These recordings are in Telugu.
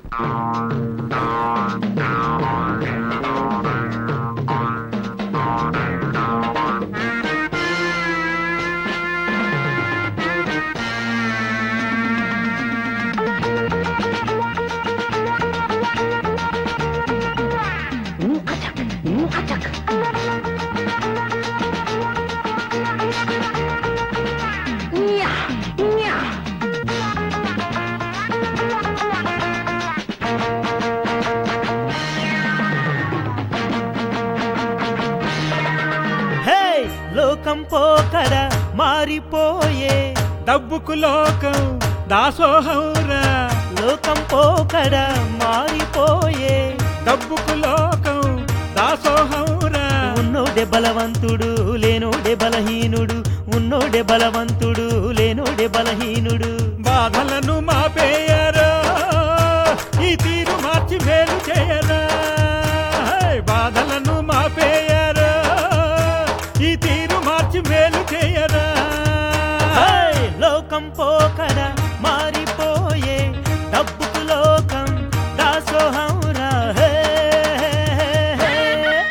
హే లోకం పోకడ మారిపోయే డబ్బుకు లోకం దాసోహంరా లోకం పోకడ మారిపోయే డబ్బుకు లోకం దాసోహంరా ఉన్నోడే బలవంతుడు లేనోడే బలహీనుడు ఉన్నోడే బలవంతుడు లేనోడే బలహీనుడు బాధలను మాపేయరా ఈ తీరు మార్చి మేలు చేయరా హే, బాధలను మాపేయరా ఈ తీరు మార్చి మేలు చేయరా హే, లోకం పోకడ మారిపోయే డబ్బుకు లోకం దాసోహం రా హే, హే, హే.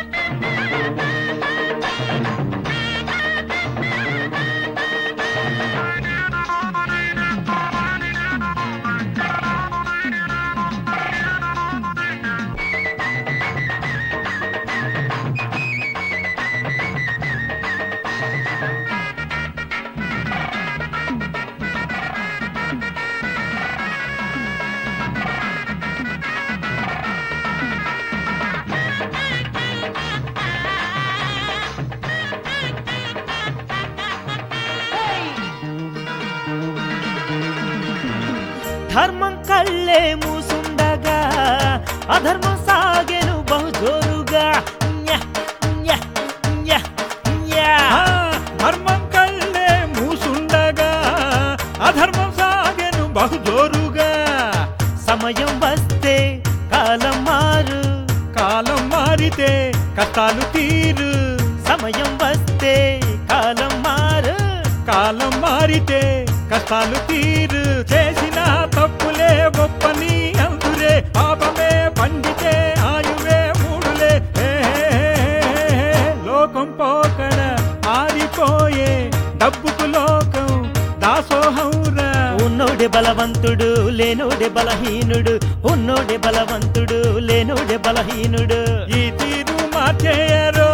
ధర్మం కళ్ళే మూసుండగా అధర్మం సాగెను బహుజోరుగా న్య, న్య, న్య, న్య. ఆ, ధర్మం కళ్ళే మూసుండగా అధర్మం సాగెను బహుజోరుగా సమయం వస్తే కాలం మారు కాలం మారితే కష్టాలు తీరు సమయం వస్తే కాలం మారు కాలం మారితే కష్టాలు తీరు చేసిన తప్పులే గొప్పని అందురే పాపమే పండితే ఆయువే మూడులే హే, హే, హే, హే. లోకం పోకడ ఆరిపోయే డబ్బుకు లోకం దాసోహంరా ఉన్నోడే బలవంతుడు లేనోడే బలహీనుడు ఉన్నోడే బలవంతుడు లేనోడే బలహీనుడు ఈ తీరు మార్చేయరో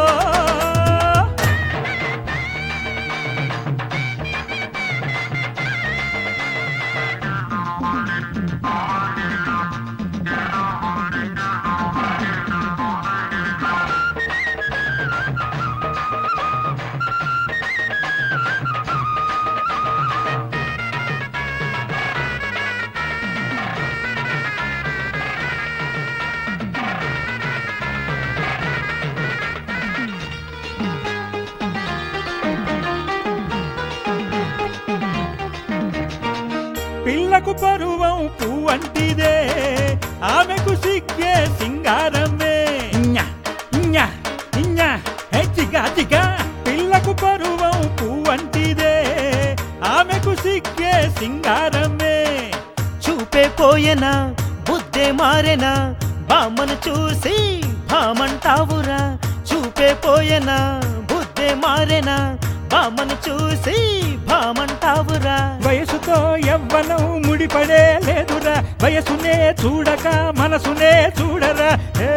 పిల్లకు పరువం పువ్వంటిదే ఆమెకు సిగ్గే సింగారమే న్యా, న్యా, న్యా, హే చిగా చిగా. పిల్లకు పరువం పువ్వంటిదే ఆమెకు సిగ్గే సింగారమే చూపే పోయేనా బుద్ధే మారేనా బామ్మను చూసి భామంటావురా చూపే పోయేనా బుద్ధే మారేనా బామ్మను చూసి భామంటావురా వయసుతో ఎవ్వనం ముడిపడే లేదురా వయసునే చూడక మనసునే చూడరా హే,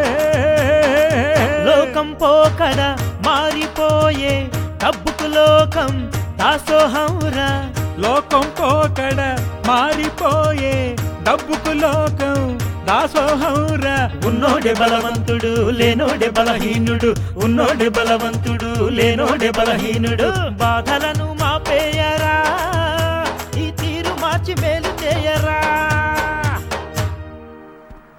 లోకం పోకడ మారిపోయే డబ్బుకు లోకం దాసోహంరా లోకం పోకడ మారిపోయే డబ్బుకు లోకం దాసోహంరా ఉన్నోడే బలవంతుడు లేనోడే బలహీనుడు ఉన్నోడే బలవంతుడు లేనోడే బలహీనుడు బాధలను మాపేయరా ఈ తీరు మార్చి మేలు